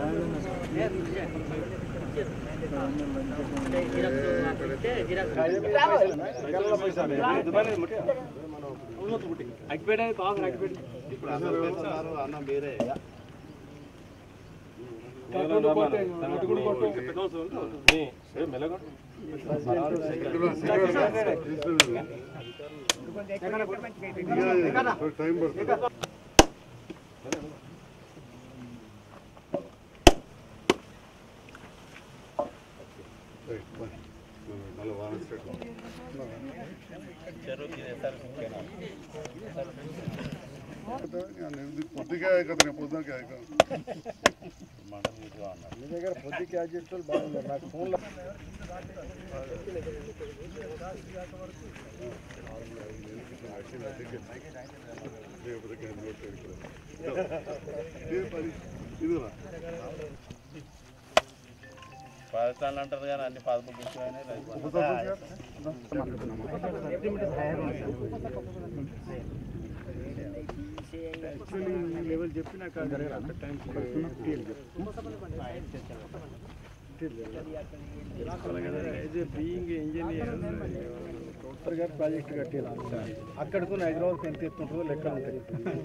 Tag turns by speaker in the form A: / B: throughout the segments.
A: Time పడుతుంది మళ్ళీ వాన స్టార్ట్ పొద్దుగా కదా పొద్దుగా
B: మీ దగ్గర పొద్దు క్యాజెట్లు బాగున్నారు నాకు ఫోన్లో
A: ఇదిరా
C: పాకిస్తాన్ అంటారు కానీ అన్ని పాస్బుక్
B: లెవెల్ చెప్పినాక టైం బీయింగ్ ఇంజనీర్ డాక్టర్ గారు ప్రాజెక్ట్ కట్టారు అక్కడికి హైదరాబాద్కి ఎంత ఎత్తుంటుందో లెక్కలు ఉంటాయి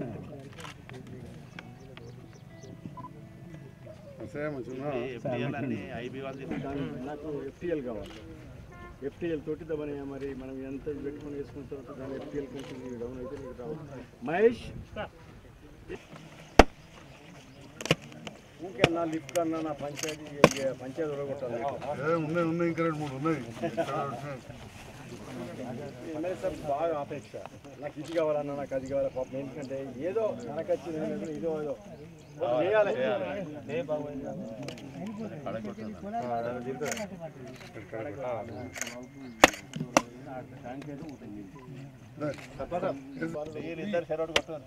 A: సేమ్ మంచిగా
C: అన్ని ఐబీ వాళ్ళు తీసుకుంటారు.
B: నాకు ఎఫ్టీఎల్ కావాలి ఎఫ్టీఎల్ తోటి దమని మరి మనం ఎంత పెట్టుకొని వేసుకున్న తర్వాత దాని ఎఫ్టీఎల్ కొంచెం డౌన్ అయితే నీకు రావాలి మహేష్ ఊకే అన్న లిఫ్ట్ అన్న నా పంచాయతీ పంచాయతీ ఉడగొట్టాలి
A: ఏ, ఉన్నాయి ఉన్నాయి ఇంకా రెండు మూడు ఉన్నాయి
B: ఎమ్మెల్యే సార్ బాగా ఆపేక్ష నాకు ఇది కావాలన్నా నాకు అది కావాలి పాపం ఎందుకంటే ఏదో నాకు వచ్చింది ఏదో ఏదో ఏదో చేయాలి
C: వీళ్ళు ఇద్దరు చెరోటి కొట్టుకోరు.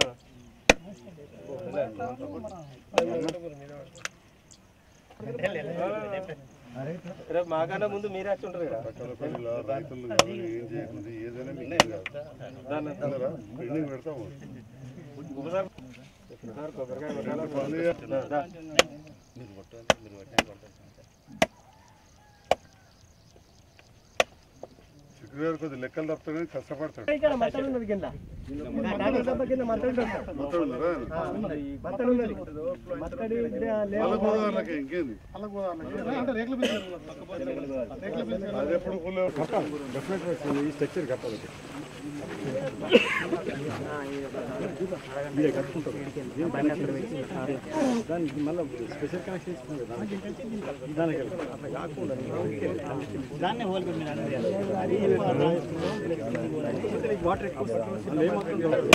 B: రేపు మాకన్నా ముందు మీరే వచ్చి ఉంటారు కదా
A: పక్కల రైతులు కాదు, ఏం చేయకుండా ఏదైనా మీకు కాదు. ఉన్నారా? పెండింగ్ పెడతాము
B: కొబ్బరికాయ కొట్టాలా?
A: పని
C: మీరు కొట్టాలి మీరు కొట్టాలి కొట్టాలి
A: శుక్రవారం కొద్ది లెక్కలు తప్పుతానే కష్టపడతాడు
B: ఇక్కడ మట్టలు ఉన్నది కింద డాక్టర్ దెబ్బ కింద మట్టలు ఉంటుంది.
A: మొత్తం ఉన్నారా
B: మట్టలు ఉన్నది మట్టడి
A: వాళ్ళ గోదావరికి ఇంకేంది అది ఎప్పుడు ఫుల్
B: ఈ స్ట్రక్చర్ కట్టాలి దానికి మళ్ళీ స్పెషల్ కనెక్షన్ ఇస్తున్నాం కదా దానికి దానికి అట్లా కాకుండా దాన్ని వాటర్ ఎక్కువ అందులో ఏమాత్రం కలవదు.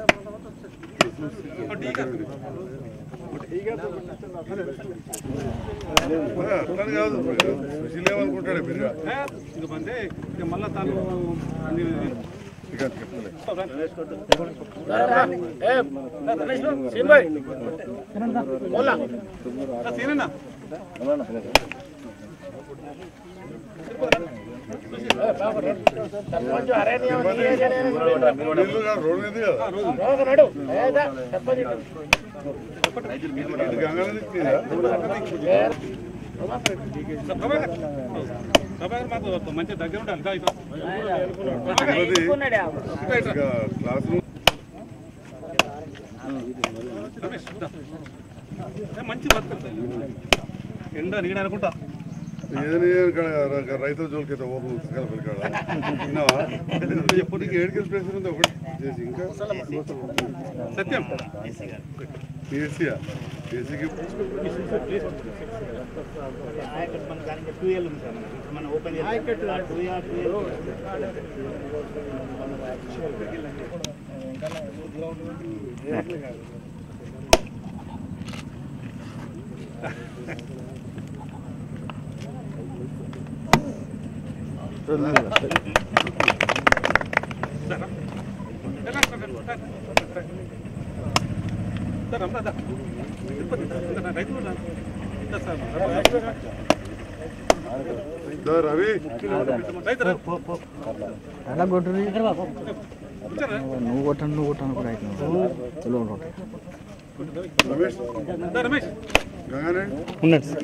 A: అట్లని కాదు సుశీల్ ఏమనుకుంటాడు మీరు ఇక చెప్తలే నీళ్ళు కాదు, రోడ్డు మీద కదా ఇది గంగలో దిక్కుతుందా?
D: మంచి దగ్గర ఉండాలి
A: అది ఇక క్లాస్ రూమ్
D: మంచి బతుకుతుంది ఎండ నీడ అనుకుంటా
A: ఏదని ఇక్కడ రైతుల జోలికి అయితే ఓపెన్ పుస్తకాల పిల్లకాడ విన్నావా ఎప్పుడు నీకు ఏడుకెళ్ళి ప్లేస్ ఉంది ఒకటి చేసి ఇంకా
D: సత్యం
A: ఏసీయా ఏసీకి
C: టూ ఇయర్ ఉంది సార్ మనకి. మనం ఓపెన్ చేయాలి two year two year
D: sir అమ్మా దా. తిరుపతి దా. దా, రైతులు దా. దా సార్.
A: దా రవి
D: రైతు రా.
E: అలా కొట్టుని
D: కూర్చోరా.
E: నువ్వు కొట్టను నువ్వు కొట్టాను కూడా అవుతుంది
A: రమేష్
D: దా, రమేష్
A: గంగారెడ్డి
E: ఉన్నట్టు సార్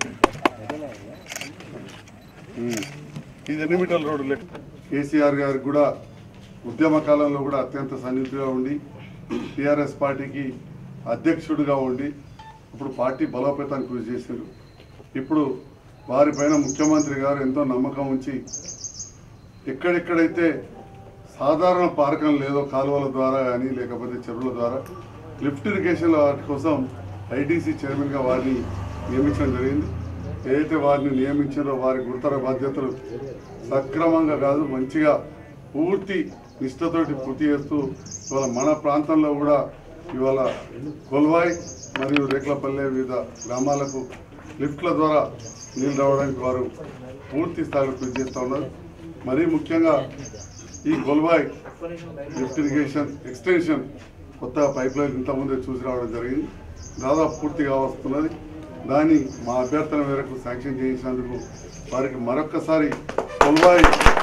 A: ఉమ్. ఇది ఎన్ని మీటర్ల రోడ్డు లెక్క కేసీఆర్ గారికి కూడా ఉద్యమ కాలంలో కూడా అత్యంత సన్నిహితుగా ఉండి టీఆర్ఎస్ పార్టీకి అధ్యక్షుడిగా ఉండి ఇప్పుడు పార్టీ బలోపేతానికి కృషి చేశారు ఇప్పుడు వారిపైన ముఖ్యమంత్రి గారు ఎంతో నమ్మకం ఉంచి ఎక్కడెక్కడైతే సాధారణ పారకం లేదో కాలువల ద్వారా కానీ లేకపోతే చెరువుల ద్వారా లిఫ్ట్ ఇరిగేషన్ల వాటి కోసం ఐటీసీ చైర్మన్గా వారిని నియమించడం జరిగింది ఏదైతే వారిని నియమించారో వారి గురుతర బాధ్యతలు సక్రమంగా కాదు మంచిగా పూర్తి నిష్ఠతోటి పూర్తి చేస్తూ ఇవాళ మన ప్రాంతంలో కూడా ఇవాళ కొల్వాయ్ మరియు రేట్లపల్లె వివిధ గ్రామాలకు లిఫ్ట్ల ద్వారా నీళ్ళు రావడానికి వారు పూర్తి స్థాయిలో కృషి చేస్తూ ఉన్నారు మరీ ముఖ్యంగా ఈ గొల్వాయ్ లిఫ్ట్ ఇరిగేషన్ ఎక్స్టెన్షన్ కొత్త పైప్ లైన్ ఇంతకుముందే చూసి రావడం జరిగింది దాదాపు పూర్తిగా వస్తున్నది దాన్ని మా అభ్యర్థన మేరకు శాంక్షన్ చేయించినందుకు వారికి మరొక్కసారి కొల్వాయ్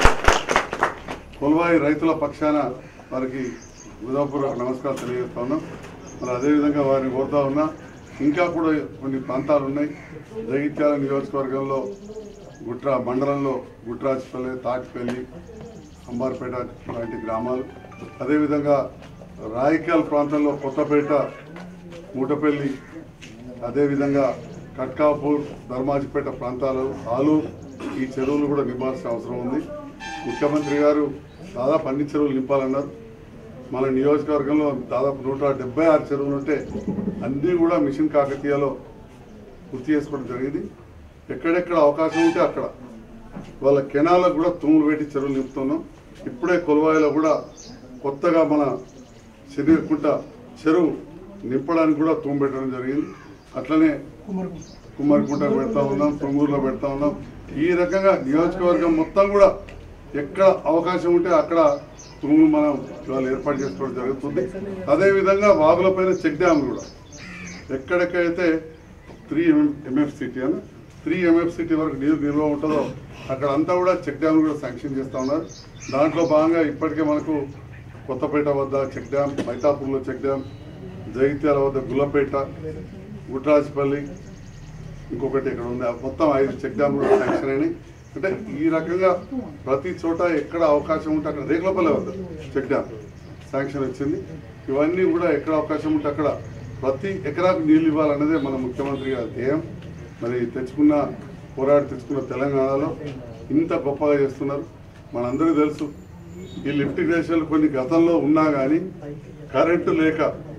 A: కొల్వాయి రైతుల పక్షాన వారికి హృదయపూర్వక నమస్కారం తెలియజేస్తా ఉన్నాం మరి అదేవిధంగా వారిని కోరుతా ఉన్నా ఇంకా కూడా కొన్ని ప్రాంతాలు ఉన్నాయి జగిత్యాల నియోజకవర్గంలో గుట్ర మండలంలో గుట్రాజ్పల్లి తాటిపల్లి అంబార్పేట లాంటి గ్రామాలు అదేవిధంగా రాయికాల్ ప్రాంతంలో కొత్తపేట మూటపల్లి అదేవిధంగా కట్కాపూర్ ధర్మాజిపేట ప్రాంతాలు ఆలూరు ఈ చెరువులు కూడా నింపాల్సిన అవసరం ఉంది ముఖ్యమంత్రి గారు దాదాపు అన్ని చెరువులు నింపాలన్నారు మన నియోజకవర్గంలో దాదాపు నూట డెబ్బై ఆరు చెరువులు ఉంటే అన్నీ కూడా మిషన్ కాకతీయలో పూర్తి చేసుకోవడం జరిగింది ఎక్కడెక్కడ అవకాశం ఉంటే అక్కడ వాళ్ళ కెనాలకు కూడా తూములు పెట్టి చెరువులు నింపుతున్నాం ఇప్పుడే కొలవాయిలో కూడా కొత్తగా మన శరీరకుంట చెరువు నింపడానికి కూడా తూము పెట్టడం జరిగింది అట్లనే కుమ్మరికుంట పెడతా ఉన్నాం తొంగూరులో పెడతా ఉన్నాం ఈ రకంగా నియోజకవర్గం మొత్తం కూడా ఎక్కడ అవకాశం ఉంటే అక్కడ తూములు మనం ఇవాళ ఏర్పాటు చేసుకోవడం జరుగుతుంది అదేవిధంగా వాగులపైన చెక్ డ్యామ్ కూడా ఎక్కడెక్కడైతే త్రీ ఎంఎఫ్ సిటీ అని త్రీ ఎంఎఫ్ సిటీ వరకు నీరు నిల్వ ఉంటుందో అక్కడ అంతా కూడా చెక్ డ్యామ్ కూడా శాంక్షన్ చేస్తూ ఉన్నారు దాంట్లో భాగంగా ఇప్పటికే మనకు కొత్తపేట వద్ద చెక్ డ్యామ్ మైతాపూర్లో చెక్ డ్యామ్ జగిత్యాల వద్ద గుల్లపేట గుట్రాజ్పల్లి ఇంకొకటి ఇక్కడ ఉంది ఆ మొత్తం ఐదు చెక్ డ్యామ్ కూడా శాంక్షన్ అయినాయి అంటే ఈ రకంగా ప్రతి చోట ఎక్కడ అవకాశం ఉంటే అక్కడ రేకులపల్లి వద్ద చెక్ డ్యామ్ శాంక్షన్ వచ్చింది ఇవన్నీ కూడా ఎక్కడ అవకాశం ఉంటే అక్కడ ప్రతి ఎకరాకు నీళ్ళు ఇవ్వాలన్నదే మన ముఖ్యమంత్రి గారి ధ్యేయం మరి తెచ్చుకున్న పోరాడి తెచ్చుకున్న తెలంగాణలో ఇంత గొప్పగా చేస్తున్నారు మనందరికీ తెలుసు ఈ లిఫ్ట్ ఇరిగేషన్లు కొన్ని గతంలో ఉన్నా కానీ కరెంటు లేక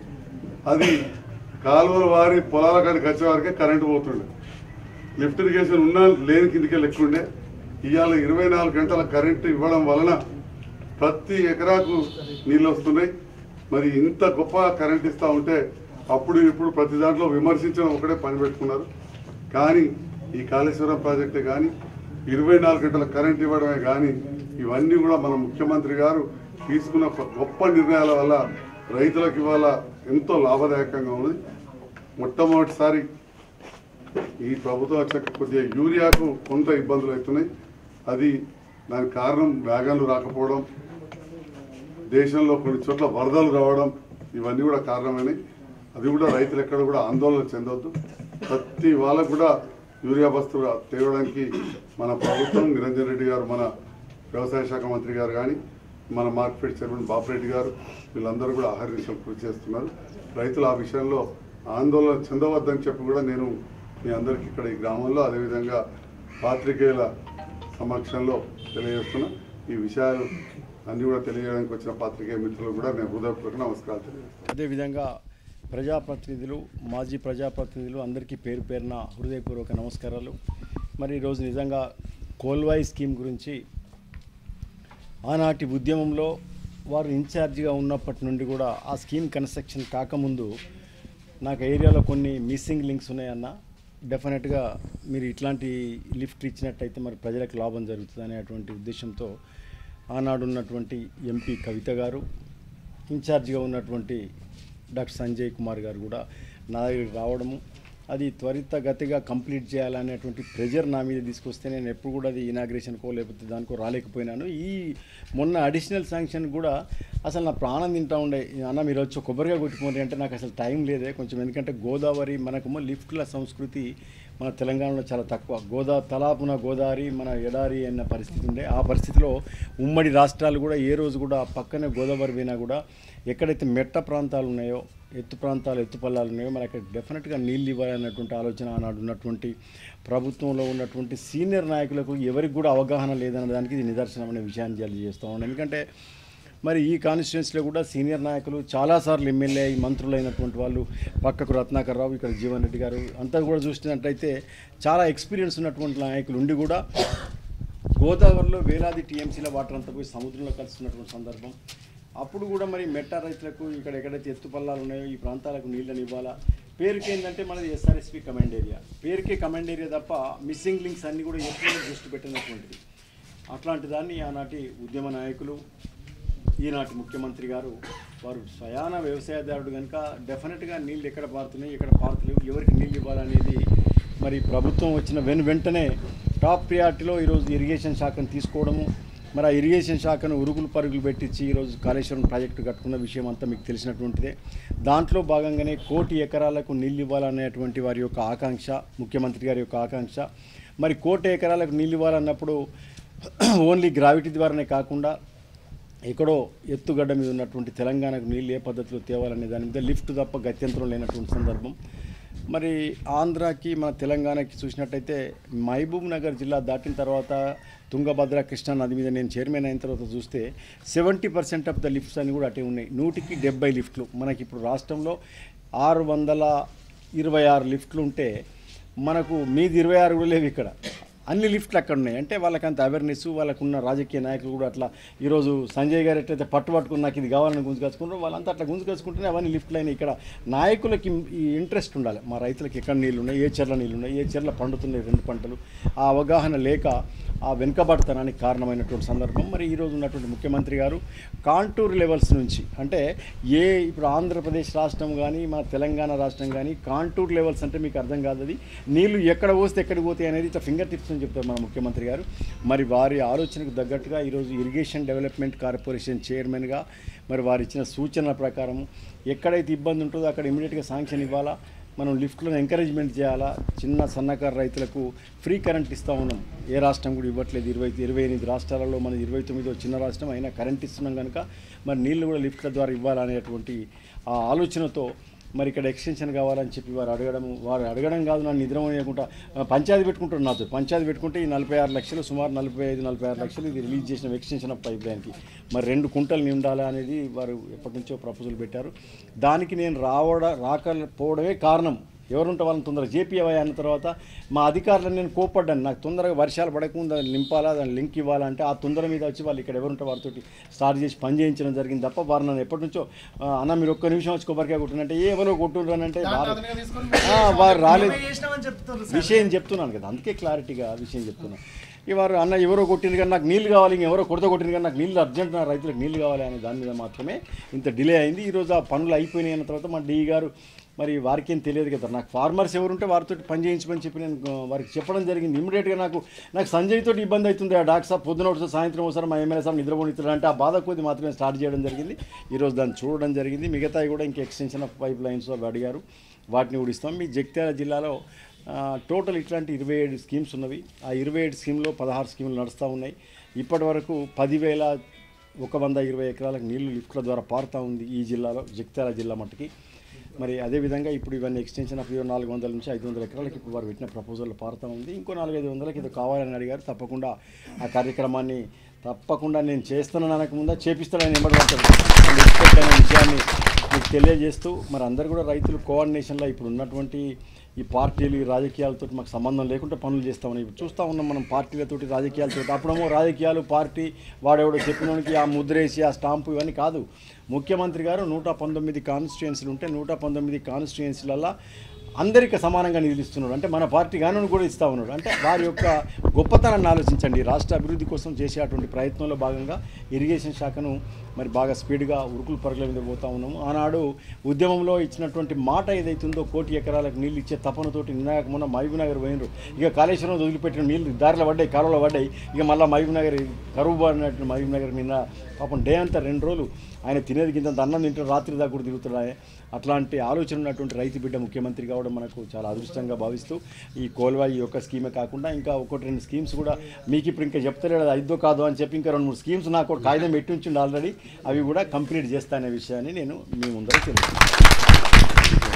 A: అది కాలువల వారి పొలాల కాడికి వచ్చే వారికే కరెంటు పోతుండే లిఫ్ట్ ఇరిగేషన్ ఉన్నా లేని కిందికే లెక్కుండే ఇవాళ ఇరవై నాలుగు గంటల కరెంటు ఇవ్వడం వలన ప్రతి ఎకరాకు నీళ్ళు వస్తున్నాయి మరి ఇంత గొప్ప కరెంట్ ఇస్తూ ఉంటే అప్పుడు ఇప్పుడు ప్రతి దాంట్లో విమర్శించడం ఒకటే పని పెట్టుకున్నారు కానీ ఈ కాళేశ్వరం ప్రాజెక్టే కానీ ఇరవై నాలుగు గంటల కరెంట్ ఇవ్వడమే కానీ ఇవన్నీ కూడా మన ముఖ్యమంత్రి గారు తీసుకున్న ఒక గొప్ప నిర్ణయాల వల్ల రైతులకు ఇవాళ ఎంతో లాభదాయకంగా ఉంది మొట్టమొదటిసారి ఈ ప్రభుత్వం వచ్చాక కొద్దిగా యూరియాకు కొంత ఇబ్బందులు అవుతున్నాయి అది దానికి కారణం వ్యాగన్లు రాకపోవడం దేశంలో కొన్ని చోట్ల వరదలు రావడం ఇవన్నీ కూడా కారణమైనవి అది కూడా రైతులు ఎక్కడ కూడా ఆందోళన చెందొద్దు ప్రతి వాళ్ళకు కూడా యూరియా బస్తులు తేవడానికి మన ప్రభుత్వం నిరంజన్ రెడ్డి గారు మన వ్యవసాయ శాఖ మంత్రి గారు కానీ మన మార్కెట్ చైర్మన్ బాపిరెడ్డి గారు వీళ్ళందరూ కూడా ఆహర్నిశలు కృషి చేస్తున్నారు రైతులు ఆ విషయంలో ఆందోళన చెందవద్దని చెప్పి కూడా నేను మీ అందరికీ ఇక్కడ ఈ గ్రామంలో అదేవిధంగా పాత్రికేయుల సమక్షంలో తెలియజేస్తున్నా ఈ విషయాలు అన్ని కూడా తెలియజేయడానికి వచ్చిన పాత్రికేయ మిత్రులు కూడా నేను హృదయపూర్వక నమస్కారాలు తెలియజేస్తున్నాను
B: అదేవిధంగా ప్రజాప్రతినిధులు మాజీ ప్రజాప్రతినిధులు అందరికీ పేరు పేరున హృదయపూర్వక నమస్కారాలు మరి ఈరోజు నిజంగా కోల్వాయి స్కీమ్ గురించి ఆనాటి ఉద్యమంలో వారు ఇన్ఛార్జిగా ఉన్నప్పటి నుండి కూడా ఆ స్కీమ్ కన్స్ట్రక్షన్ కాకముందు నాకు ఏరియాలో కొన్ని మిస్సింగ్ లింక్స్ ఉన్నాయన్న డెఫినెట్గా మీరు ఇట్లాంటి లిఫ్ట్ ఇచ్చినట్టయితే మరి ప్రజలకు లాభం జరుగుతుంది అనేటువంటి ఉద్దేశంతో ఆనాడు ఉన్నటువంటి ఎంపీ కవిత గారు ఇన్ఛార్జిగా ఉన్నటువంటి డాక్టర్ సంజయ్ కుమార్ గారు కూడా నా దగ్గరికి రావడము అది త్వరితగతిగా కంప్లీట్ చేయాలనేటువంటి ప్రెజర్ నా మీద తీసుకొస్తే నేను ఎప్పుడు కూడా అది ఇనాగ్రేషన్కో లేకపోతే దానికో రాలేకపోయినాను ఈ మొన్న అడిషనల్ శాంక్షన్ కూడా అసలు నా ప్రాణం తింటా ఉండే అన్న మీరు వచ్చి కొబ్బరిగా కొట్టుకోండి అంటే నాకు అసలు టైం లేదే కొంచెం ఎందుకంటే గోదావరి మనకు లిఫ్ట్ల సంస్కృతి మన తెలంగాణలో చాలా తక్కువ గోదా తలాపున గోదావరి మన ఎడారి అన్న పరిస్థితి ఉండే ఆ పరిస్థితిలో ఉమ్మడి రాష్ట్రాలు కూడా ఏ రోజు కూడా పక్కనే గోదావరి పోయినా కూడా ఎక్కడైతే మెట్ట ప్రాంతాలు ఉన్నాయో ఎత్తు ప్రాంతాలు ఎత్తు పల్లాలు ఉన్నాయో మనకి అక్కడ డెఫినెట్గా నీళ్ళు ఇవ్వాలన్నటువంటి ఆలోచన ఆనాడు ఉన్నటువంటి ప్రభుత్వంలో ఉన్నటువంటి సీనియర్ నాయకులకు ఎవరికి కూడా అవగాహన లేదన్న దానికి ఇది నిదర్శనం అనే విషయాన్ని తెలియజేస్తా ఉన్నాను ఎందుకంటే మరి ఈ కాన్స్టిట్యున్సీలో కూడా సీనియర్ నాయకులు చాలాసార్లు ఎమ్మెల్యే మంత్రులు అయినటువంటి వాళ్ళు పక్కకు రత్నాకర్ రావు ఇక్కడ జీవన్ రెడ్డి గారు అంతా కూడా చూసినట్టయితే చాలా ఎక్స్పీరియన్స్ ఉన్నటువంటి నాయకులు ఉండి కూడా గోదావరిలో వేలాది టీఎంసీల వాటర్ అంతా పోయి సముద్రంలో కలుస్తున్నటువంటి సందర్భం అప్పుడు కూడా మరి మెట్ట రైతులకు ఇక్కడ ఎక్కడైతే ఎత్తుపల్లాలు ఉన్నాయో ఈ ప్రాంతాలకు నీళ్ళని ఇవ్వాలా పేరుకి ఏంటంటే మనది ఎస్ఆర్ఎస్పి కమాండ్ ఏరియా పేరుకే కమాండ్ ఏరియా తప్ప మిస్సింగ్ లింక్స్ అన్నీ కూడా ఎప్పుడు దృష్టి పెట్టినటువంటిది అట్లాంటి దాన్ని ఆనాటి ఉద్యమ నాయకులు ఈనాటి ముఖ్యమంత్రి గారు వారు స్వయాన వ్యవసాయదారుడు కనుక డెఫినెట్గా నీళ్ళు ఎక్కడ పారుతున్నాయి ఎక్కడ పారుతలేవు ఎవరికి నీళ్ళు ఇవ్వాలనేది మరి ప్రభుత్వం వచ్చిన వెను వెంటనే టాప్ ప్రియారిటీలో ఈరోజు ఇరిగేషన్ శాఖను తీసుకోవడము మరి ఆ ఇరిగేషన్ శాఖను ఉరుగులు పరుగులు పెట్టించి ఈరోజు కాళేశ్వరం ప్రాజెక్టు కట్టుకున్న విషయం అంతా మీకు తెలిసినటువంటిదే దాంట్లో భాగంగానే కోటి ఎకరాలకు నీళ్ళు ఇవ్వాలనేటువంటి వారి యొక్క ఆకాంక్ష ముఖ్యమంత్రి గారి యొక్క ఆకాంక్ష మరి కోటి ఎకరాలకు నీళ్ళు ఇవ్వాలన్నప్పుడు ఓన్లీ గ్రావిటీ ద్వారానే కాకుండా ఎక్కడో ఎత్తుగడ్డ మీద ఉన్నటువంటి తెలంగాణకు నీళ్ళు ఏ పద్ధతిలో తేవాలనే దాని మీద లిఫ్ట్ తప్ప గత్యంతరం లేనటువంటి సందర్భం మరి ఆంధ్రాకి మన తెలంగాణకి చూసినట్టయితే మహబూబ్ నగర్ జిల్లా దాటిన తర్వాత తుంగభద్ర కృష్ణా నది మీద నేను చైర్మన్ అయిన తర్వాత చూస్తే seventy percent of the lifts అన్ని కూడా అటే ఉన్నాయి నూటికి డెబ్బై లిఫ్ట్లు మనకి ఇప్పుడు రాష్ట్రంలో ఆరు వందల ఇరవై ఆరు లిఫ్ట్లు ఉంటే మనకు మీది ఇరవై ఆరు కూడా లేవు ఇక్కడ అన్ని లిఫ్ట్లు అక్కడ ఉన్నాయి అంటే వాళ్ళకి అంత అవేర్నెస్ వాళ్ళకున్న రాజకీయ నాయకులు కూడా అట్లా ఈరోజు సంజయ్ గారు ఎట్లయితే పట్టు పట్టుకుని నాకు ఇది కావాలని గుంజుకొచ్చుకుంటారు వాళ్ళంతా అట్లా గుంజుకొచ్చుకుంటేనే అవన్నీ లిఫ్ట్లు అయినాయి ఇక్కడ నాయకులకి ఈ ఇంట్రెస్ట్ ఉండాలి మా రైతులకు ఎక్కడ నీళ్ళు ఉన్నాయి ఏ చెర్ల నీళ్ళు ఉన్నాయి ఏ చెర్ల పండుతున్నాయి రెండు పంటలు ఆ అవగాహన లేక ఆ వెనుకబడతనానికి కారణమైనటువంటి సందర్భం మరి ఈరోజు ఉన్నటువంటి ముఖ్యమంత్రి గారు కాంటూర్ లెవెల్స్ నుంచి అంటే ఏ ఇప్పుడు ఆంధ్రప్రదేశ్ రాష్ట్రం కానీ మన తెలంగాణ రాష్ట్రం కానీ కాంటూర్ లెవెల్స్ అంటే మీకు అర్థం కాదు అది నీళ్లు ఎక్కడ పోస్తే ఎక్కడికి పోతాయి అనేది ఇట్లా ఫింగర్ టిప్స్ అని చెప్తారు మన ముఖ్యమంత్రి గారు మరి వారి ఆలోచనకు తగ్గట్టుగా ఈరోజు ఇరిగేషన్ డెవలప్మెంట్ కార్పొరేషన్ చైర్మన్గా మరి వారు ఇచ్చిన సూచనల ప్రకారం ఎక్కడైతే ఇబ్బంది ఉంటుందో అక్కడ ఇమీడియట్గా శాంక్షన్ ఇవ్వాలా మనం లిఫ్ట్లను ఎంకరేజ్మెంట్ చేయాలా చిన్న సన్నకారు రైతులకు ఫ్రీ కరెంట్ ఇస్తూ ఉన్నాం ఏ రాష్ట్రం కూడా ఇవ్వట్లేదు ఇరవై ఇరవై ఎనిమిది రాష్ట్రాలలో మన ఇరవై తొమ్మిదో చిన్న రాష్ట్రం అయినా కరెంట్ ఇస్తున్నాం కనుక మరి నీళ్లు కూడా లిఫ్ట్ల ద్వారా ఇవ్వాలనేటువంటి ఆ ఆలోచనతో మరి ఇక్కడ ఎక్స్టెన్షన్ కావాలని చెప్పి వారు అడగడం వారు అడగడం కాదు నన్ను నిద్రపోయకుండా పంచాయతీ పెట్టుకుంటారు నాతో పంచాయతీ పెట్టుకుంటే ఈ నలభై ఆరు లక్షలు సుమారు నలభై ఐదు నలభై ఆరు లక్షలు ఇది రిలీజ్ చేసిన ఎక్స్టెన్షన్ ఆఫ్ పైప్ లైన్కి మరి రెండు కుంటలు నిండాలా అనేది వారు ఎప్పటి నుంచో ప్రపోజల్ పెట్టారు దానికి నేను రావడ రాకపోవడమే కారణం ఎవరుంటే వాళ్ళని తొందరగా జేపీఐ అన్న తర్వాత మా అధికారులను నేను కోపడ్డాను నాకు తొందరగా వర్షాలు పడకముందు దాన్ని నింపాలా దాన్ని లింక్ ఇవ్వాలంటే ఆ తొందర మీద వచ్చి వాళ్ళు ఇక్కడ ఎవరుంటే వారితో స్టార్ట్ చేసి పని చేయించడం జరిగింది తప్ప వారు నన్ను ఎప్పటి నుంచో "ఆ, అన్న మీరు ఒక్క నిమిషం వచ్చి కొబ్బరికాయ కొట్టినంటే ఏ ఎవరో కొట్టుండ్రనంటే వారు ఆ, వారు రాలేదు విషయం చెప్తున్నాను కదా అందుకే క్లారిటీగా విషయం చెప్తున్నాను ఇవారు అన్న ఎవరో కొట్టింది కానీ నాకు నీళ్ళు కావాలి ఎవరో కొడత కొట్టింది కానీ నాకు నీళ్ళు అర్జెంట్ నా రైతులకు నీళ్ళు కావాలి అనే దాని మీద మాత్రమే ఇంత డిలే అయింది ఈరోజు ఆ పనులు అయిపోయినాయి అన్న తర్వాత మా డి గారు మరి వారికి ఏం తెలియదు కదా నాకు ఫార్మర్స్ ఎవరుంటే వారితో పని చేయించమని చెప్పి నేను ఆ, వారికి చెప్పడం జరిగింది ఇమీడియట్గా నాకు నాకు సంజయ్ తోటి ఇబ్బంది అవుతుంది ఆ డాక్టర్ సాబ్ పొద్దున ఒకసారి సాయంత్రం ఒకసారి మా ఎమ్మెల్యే సార్ నిద్రపోనిస్తారు అంటే ఆ బాధ కొద్ది మాత్రమే స్టార్ట్ చేయడం జరిగింది ఈరోజు దాన్ని చూడడం జరిగింది మిగతాయి కూడా ఇంకా ఎక్స్టెన్షన్ ఆఫ్ పైప్ లైన్స్ అవి అడిగారు వాటిని కూడా ఇస్తాం మీ జగిత్యాల జిల్లాలో ఆ, టోటల్ ఇట్లాంటి ఇరవై ఏడు స్కీమ్స్ ఉన్నవి ఆ ఇరవై ఏడు స్కీమ్లో పదహారు స్కీములు నడుస్తూ ఉన్నాయి ఇప్పటి వరకు పదివేల ఒక వంద ఇరవై ఎకరాలకు నీళ్లు లిఫ్ట్ల ద్వారా పారుతూ ఉంది ఈ జిల్లాలో జగిత్యాల జిల్లా మట్టుకి మరి అదేవిధంగా ఇప్పుడు ఇవన్నీ ఎక్స్టెన్షన్ ఆఫ్ ఇరవై నాలుగు వందల నుంచి ఐదు వందల ఎకరాలకు ఇప్పుడు వారు పెట్టిన ప్రపోజల్ పారుతూ ఉంది ఇంకో నాలుగైదు వందలకి ఇది కావాలని అడిగారు తప్పకుండా ఆ కార్యక్రమాన్ని తప్పకుండా నేను చేస్తున్నాను అనకముందా చేపిస్తానని ఎంబడబడతాడు అనే విషయాన్ని మీకు తెలియజేస్తూ మరి అందరు కూడా రైతులు కోఆర్డినేషన్లో ఇప్పుడు ఉన్నటువంటి ఈ పార్టీలు ఈ రాజకీయాలతో మాకు సంబంధం లేకుండా పనులు చేస్తామని ఇప్పుడు చూస్తూ ఉన్నాం మనం పార్టీలతోటి రాజకీయాలతో అప్పుడేమో రాజకీయాలు పార్టీ వాడెవడో చెప్పినోనికి ఆ ముద్రేసి ఆ స్టాంపు ఇవన్నీ కాదు ముఖ్యమంత్రి గారు నూట పంతొమ్మిది కాన్స్టిట్యుయెన్సీలు ఉంటే నూట పంతొమ్మిది కాన్స్టిట్యుయెన్సీలలో అందరికీ సమానంగా నిధులు ఇస్తున్నాడు అంటే మన పార్టీ కానూని కూడా ఇస్తా ఉన్నాడు అంటే వారి యొక్క గొప్పతనాన్ని ఆలోచించండి రాష్ట్ర అభివృద్ధి కోసం చేసేటువంటి ప్రయత్నంలో భాగంగా ఇరిగేషన్ శాఖను మరి బాగా స్పీడ్గా ఉరుకులు పరుగుల మీద పోతా ఉన్నాము ఆనాడు ఉద్యమంలో ఇచ్చినటువంటి మాట ఏదైతుందో కోటి ఎకరాలకు నీళ్ళు ఇచ్చే తపనతోటి నినాయక మొన్న మహబూబ్నగర్ పోయినరు ఇక కాళేశ్వరం వదిలిపెట్టిన నీళ్ళు దారిలో పడ్డాయి కాలువలో పడ్డాయి ఇక మళ్ళీ మహబూబ్నగర్ కరువు పడినట్టు మహబూబ్నగర్ నిన్న పాపం డే అంతా రెండు రోజులు ఆయన తినేది కింద అన్నం తింటాడు రాత్రి దాకా కూడా తిరుగుతున్నాయి అట్లాంటి ఆలోచన ఉన్నటువంటి రైతు బిడ్డ ముఖ్యమంత్రి కావడం మనకు చాలా అదృష్టంగా భావిస్తూ ఈ కోల్వాయి యొక్క స్కీమే కాకుండా ఇంకా ఒకటి రెండు స్కీమ్స్ కూడా మీకు ఇప్పుడు ఇంకా చెప్తలేడు అది అయిద్దో కాదో అని చెప్పి ఇంకా రెండు మూడు స్కీమ్స్ నాకు ఒక కాగితం పెట్టి ఉంచిండు ఆల్రెడీ అవి కూడా కంప్లీట్ చేస్తానే విషయాన్ని నేను మీ ముందర తెలుసు